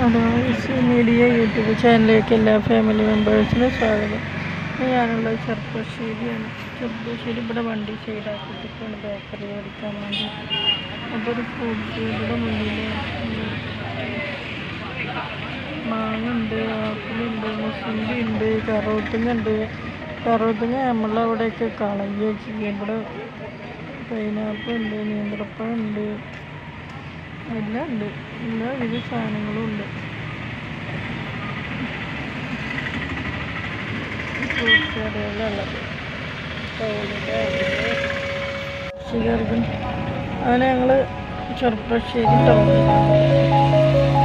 അഡോയ്സ് media YouTube ചാനലിലേക്ക് എല്ലാ family മെമ്പേഴ്സിനും സ്വാഗതം ഇന്ന് ഞാനുള്ളത് ചെറുപ്പശ്ശേരിയാണ് ചെറുപ്പശ്ശേരി ഇവിടെ വണ്ടി സൈഡാക്കിയിട്ടൊക്കെയാണ് ബേക്കറി മേടിക്കാൻ വേണ്ടി അപ്പോൾ ഒരു ഫ്രൂട്ട്സ് ഇവിടെ മുന്നിൽ മാങ്ങ ഉണ്ട് ആപ്പിളുണ്ട് മുസമ്പി ഉണ്ട് കറോട്ടിങ്ങ ഉണ്ട് കറോട്ടിങ്ങ നമ്മളവിടെയൊക്കെ കളയുക ചെയ്യുക ഇവിടെ പൈനാപ്പിൾ ഉണ്ട് നേന്ത്രപ്പഴം ഉണ്ട് എല്ലാം ഉണ്ട് എല്ലാ വിധ സാധനങ്ങളും ഉണ്ട് ഫ്രൂട്ട്സ് കടകളുള്ളത് അങ്ങനെ ഞങ്ങൾ ചെറുപ്പശ്ശേരി ടൗണിൽ